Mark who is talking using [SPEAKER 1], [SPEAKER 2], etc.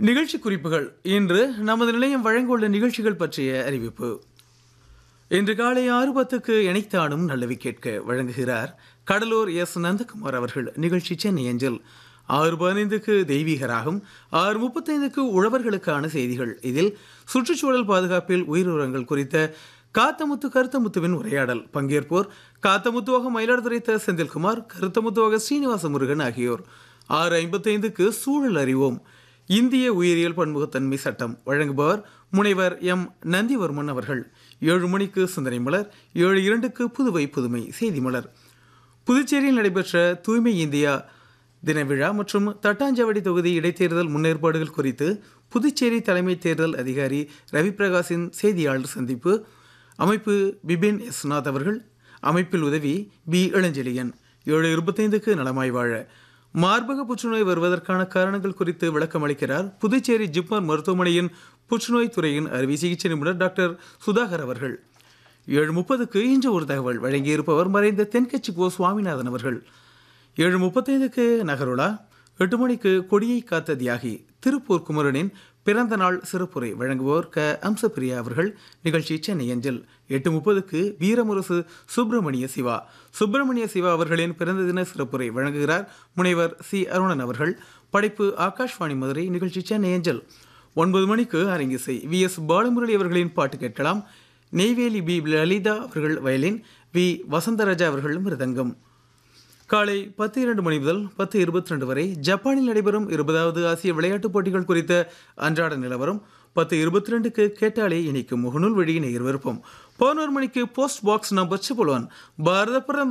[SPEAKER 1] நிகழ்ச்சி குறிப்புகள் இன்று நமது நிலையம் வழங்கவுள்ள நிகழ்ச்சிகள் பற்றிய அறிவிப்பு இன்று காலை ஆறு பத்துக்கு இணைத்தானும் நல்லவி கேட்க வழங்குகிறார் கடலூர் எஸ் நந்தகுமார் அவர்கள் நிகழ்ச்சி சென்னை அஞ்சல் ஆறு பதினைந்துக்கு தெய்வீகராகும் ஆறு முப்பத்தைந்துக்கு உழவர்களுக்கான செய்திகள் இதில் சுற்றுச்சூழல் பாதுகாப்பில் உயிரினங்கள் குறித்த காத்தமுத்து கருத்தமுத்துவின் உரையாடல் பங்கேற்போர் காத்தமுத்துவாக மயிலாடுதுறை த செந்தில்குமார் கருத்தமுத்துவாக ஸ்ரீனிவாச முருகன் ஆகியோர் ஆறு ஐம்பத்தைந்துக்கு சூழல் அறிவோம் இந்திய உயிரியல் பன்முகத்தன்மை சட்டம் வழங்குபவர் முனைவர் எம் நந்திவர்மன் அவர்கள் ஏழு மணிக்கு சிந்தனை மலர் ஏழு இரண்டுக்கு புதுவை புதுமை செய்தி மலர் புதுச்சேரியில் நடைபெற்ற தூய்மை இந்தியா தின விழா மற்றும் தட்டாஞ்சாவடி தொகுதி இடைத்தேர்தல் முன்னேற்பாடுகள் குறித்து புதுச்சேரி தலைமை தேர்தல் அதிகாரி ரவி பிரகாஷின் செய்தியாளர் சந்திப்பு அமைப்பு பிபின் எஸ் நாத் அவர்கள் அமைப்பில் உதவி பி இளஞ்செழியன் ஏழு இருபத்தைந்துக்கு நலமாய் வாழ மார்பக புற்றுநோய் வருவதற்கான காரணங்கள் குறித்து விளக்கம் அளிக்கிறார் புதுச்சேரி ஜிப்மர் மருத்துவமனையின் புற்றுநோய் துறையின் அறுவை சிகிச்சை நிபுணர் டாக்டர் சுதாகர் அவர்கள் ஏழு முப்பதுக்கு இன்று ஒரு தகவல் வழங்கியிருப்பவர் மறைந்த தென்கட்சி கோ சுவாமிநாதன் அவர்கள் ஏழு முப்பத்தைந்துக்கு நகருலா எட்டு மணிக்கு கொடியை காத்த தியாகி திருப்பூர் குமரனின் பிறந்த நாள் சிறப்புரை வழங்குவோர் க அம்சப்பிரியா அவர்கள் நிகழ்ச்சி சென்னை அஞ்சல் எட்டு முப்பதுக்கு வீரமுரசு சுப்பிரமணிய சிவா சுப்பிரமணிய சிவா அவர்களின் பிறந்த தின சிறப்புரை வழங்குகிறார் முனைவர் சி அருணன் அவர்கள் படைப்பு ஆகாஷ்வாணி மதுரை நிகழ்ச்சி சென்னை அஞ்சல் ஒன்பது மணிக்கு அரங்கிசை வி எஸ் பாலமுரளி அவர்களின் பாட்டு கேட்கலாம் நெய்வேலி பி லலிதா அவர்கள் வயலின் வி வசந்தராஜா அவர்கள் மிருதங்கம் காலை பத்து இரண்டு மணி முதல் பத்து இருபத்தி ரெண்டு வரை ஜப்பானில் நடைபெறும் இருபதாவது ஆசிய விளையாட்டுப் போட்டிகள் குறித்த அன்றாட நிலவரம் பத்து இருபத்தி ரெண்டுக்கு கேட்டாலே இணைக்கும் முகநூல் வழி நேர் விருப்பம் பதினோரு மணிக்கு போஸ்ட் பாக்ஸ் நம்பர் சிபுலோன் பாரத பிரதமர்